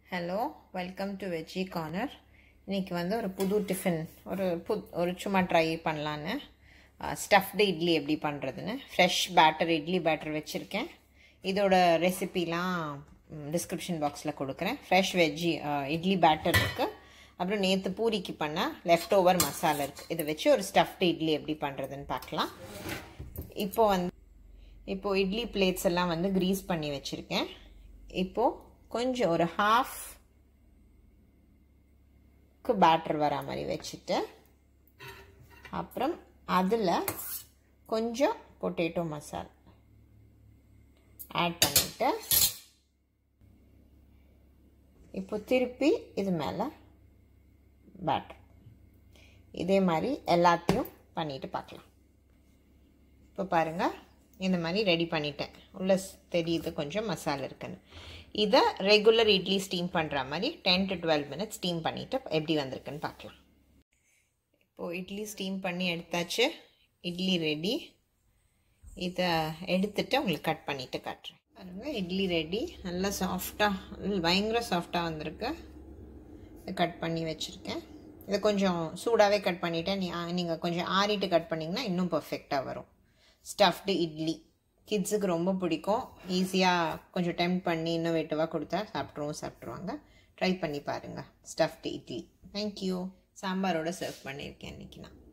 hello welcome to veggie corner இன்றைக்கி வந்து ஒரு புது டிஃபன் ஒரு புத் ஒரு சும்மா ட்ரை பண்ணலான்னு ஸ்டஃப்டு இட்லி எப்படி பண்ணுறதுன்னு ஃப்ரெஷ் பேட்டர் இட்லி பேட்டர் வச்சுருக்கேன் இதோட ரெசிபிலாம் டிஸ்கிரிப்ஷன் பாக்ஸில் கொடுக்குறேன் ஃப்ரெஷ் வெஜ்ஜி இட்லி பேட்டர் இருக்குது அப்புறம் நேற்று பூரிக்கு பண்ண லெஃப்ட் ஓவர் மசாலா இருக்குது இதை வச்சு ஒரு ஸ்டஃப்டு இட்லி எப்படி பண்ணுறதுன்னு பார்க்கலாம் இப்போது வந்து இப்போது இட்லி பிளேட்ஸ் எல்லாம் வந்து க்ரீஸ் பண்ணி வச்சுருக்கேன் இப்போது கொஞ்சம் ஒரு ஹாஃப்க்கு பேட்டர் வர மாதிரி வச்சுட்டு அப்புறம் அதில் கொஞ்சம் பொட்டேட்டோ மசாலா ஆட் பண்ணிவிட்டு இப்போ திருப்பி இது மேலே பேட்டர் இதே மாதிரி எல்லாத்தையும் பண்ணிட்டு பார்க்கலாம் இப்போ பாருங்கள் இந்த மாதிரி ரெடி பண்ணிட்டேன் உள்ள தெரியுது கொஞ்சம் மசாலா இருக்குன்னு இதை ரெகுலர் இட்லி ஸ்டீம் பண்ணுற மாதிரி ten to twelve minutes steam பண்ணிவிட்டு எப்படி வந்திருக்குன்னு பார்க்கலாம் இப்போது இட்லி ஸ்டீம் பண்ணி எடுத்தாச்சு இட்லி ரெடி இதை எடுத்துட்டு உங்களுக்கு கட் பண்ணிவிட்டு காட்டுறேன் பாருங்கள் இட்லி ரெடி நல்லா சாஃப்டாக பயங்கர சாஃப்டாக வந்திருக்கு கட் பண்ணி வச்சுருக்கேன் இதை கொஞ்சம் சூடாகவே கட் பண்ணிவிட்டேன் நீ நீங்கள் கொஞ்சம் ஆறிட்டு கட் பண்ணிங்கன்னா இன்னும் பர்ஃபெக்டாக வரும் ஸ்டஃப்டு இட்லி கிட்ஸுக்கு ரொம்ப பிடிக்கும் ஈஸியாக கொஞ்சம் டெம்ப் பண்ணி இன்னோவேட்டிவாக கொடுத்தா சாப்பிட்ருவோம் சாப்பிட்ருவாங்க ட்ரை பண்ணி பாருங்கள் ஸ்டஃப்டு இட்லி தேங்க்யூ சாம்பாரோட சர்வ் பண்ணியிருக்கேன் இன்றைக்கி நான்